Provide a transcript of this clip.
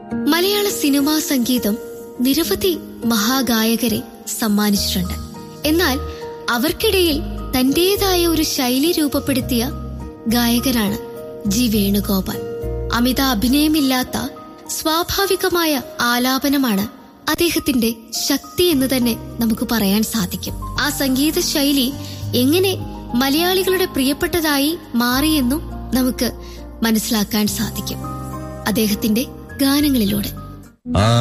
മലയാള സിനിമാ സംഗീതം നിരവധി മഹാഗായകരെ സമ്മാനിച്ചിട്ടുണ്ട് എന്നാൽ അവർക്കിടയിൽ തന്റേതായ ഒരു ശൈലി രൂപപ്പെടുത്തിയ ഗായകനാണ് ജി വേണുഗോപാൽ അമിത അഭിനയമില്ലാത്ത സ്വാഭാവികമായ ആലാപനമാണ് അദ്ദേഹത്തിന്റെ ശക്തി എന്ന് തന്നെ നമുക്ക് പറയാൻ സാധിക്കും ആ സംഗീത ശൈലി എങ്ങനെ മലയാളികളുടെ പ്രിയപ്പെട്ടതായി മാറിയെന്നും നമുക്ക് മനസ്സിലാക്കാൻ സാധിക്കും അദ്ദേഹത്തിന്റെ ഗാനങ്ങളിലൂടെ ആ